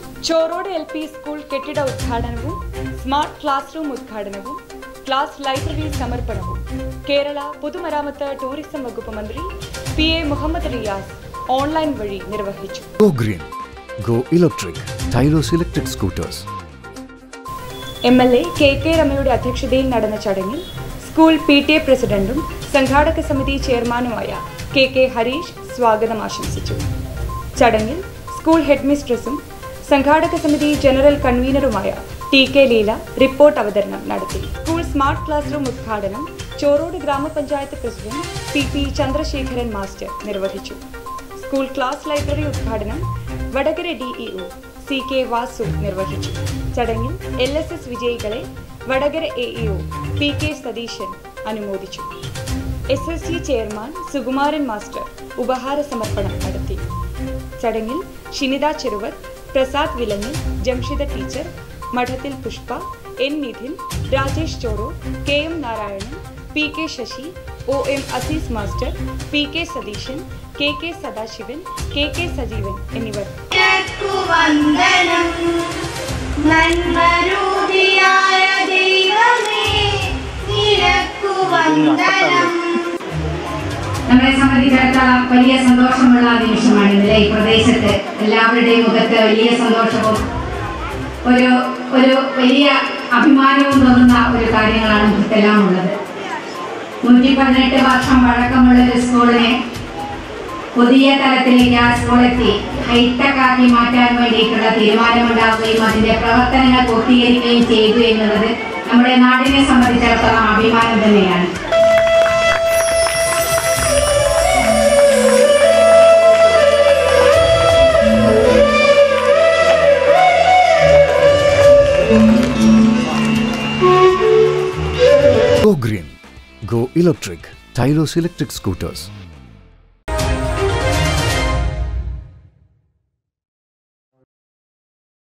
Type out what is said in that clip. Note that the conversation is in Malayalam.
ചോറോട് എൽ പി സ്കൂൾ കെട്ടിട ഉദ്ഘാടനവും സ്മാർട്ട് ക്ലാസ് റൂം ഉദ്ഘാടനവും ക്ലാസ് ലൈബ്രറി സമർപ്പണവും കേരള പൊതുമരാമത്ത് ടൂറിസം വകുപ്പ് മന്ത്രി പി എ മുഹമ്മദ് റിയാസ് ഓൺലൈൻ വഴി നിർവഹിച്ചു Go green. Go electric. Tyros electric scooters. M L A K K രമയുടെ അധ്യക്ഷതയിൽ നടന്ന ചടങ്ങിൽ സ്കൂൾ പി ടി എ പ്രസിഡന്റും സംഘാടക സമിതി ചെയർമാനുമായ കെ കെ ഹരീഷ് സ്വാഗതം ആശംസിച്ചു ചടങ്ങിൽ സ്കൂൾ ഹെഡ് മിസ്ട്രസും സംഘാടക സമിതി ജനറൽ കൺവീനറുമായ ടി കെ ലീല റിപ്പോർട്ട് അവതരണം നടത്തി സ്കൂൾ സ്മാർട്ട് ക്ലാസ് റൂം ഉദ്ഘാടനം ചോറോട് ഗ്രാമപഞ്ചായത്ത് പ്രസിഡന്റ് പി പി ചന്ദ്രശേഖരൻ മാസ്റ്റർ നിർവഹിച്ചു സ്കൂൾ ക്ലാസ് ലൈബ്രറി ഉദ്ഘാടനം വടകര ഡിഇഒ സി കെ വാസു നിർവഹിച്ചു ചടങ്ങിൽ എൽ എസ് എസ് വിജയികളെ വടകര എ ഇഒ പി കെ സതീശൻ അനുമോദിച്ചു S S C chairman Sukumaran master ഉപഹാര സമർപ്പണം നടത്തി ചടങ്ങിൽ ഷിനിത ചെറുവർ പ്രസാദ് വിലങ്ങൽ ജംഷിദ ടീച്ചർ മഠത്തിൽ പുഷ്പ എൻ നിധിൻ രാജേഷ് ചോറോ K M Narayanan P K Sasi O M Azeez master P K Satheesan K K Sadasivan K K Sajeevan എന്നിവർ നിനക്കു വന്ദനം നന്മരൂപിയായ ദൈവമേ നിനക്കു വന്ദനം നമ്മളെ സംബന്ധിച്ചിടത്തോളം വലിയ സന്തോഷമുള്ള നിമിഷമാണ് ഇന്നലെ ഈ പ്രദേശത്ത് എല്ലാവരുടെയും മുഖത്ത് വലിയ സന്തോഷവും ഒരു ഒരു വലിയ അഭിമാനവും തോന്നുന്ന ഒരു കാര്യങ്ങളാണ് നമുക്കെല്ലാം ഉള്ളത് നൂറ്റി പതിനെട്ട് വർഷം പഴക്കമുള്ള ഒരു സ്കൂളിനെ പുതിയ തലത്തിലേക്ക് ആ സ്കൂളെത്തി ഹൈടെക് ആക്കി മാറ്റാൻ വേണ്ടിയിട്ടുള്ള തീരുമാനമുണ്ടാവുകയും അതിന്റെ പ്രവർത്തനങ്ങൾ പൂർത്തീകരിക്കുകയും ചെയ്തു എന്നുള്ളത് നമ്മുടെ നാടിനെ സംബന്ധിച്ചിടത്തോളം അഭിമാനം തന്നെയാണ് Go green. Go electric. Tyros electric scooters.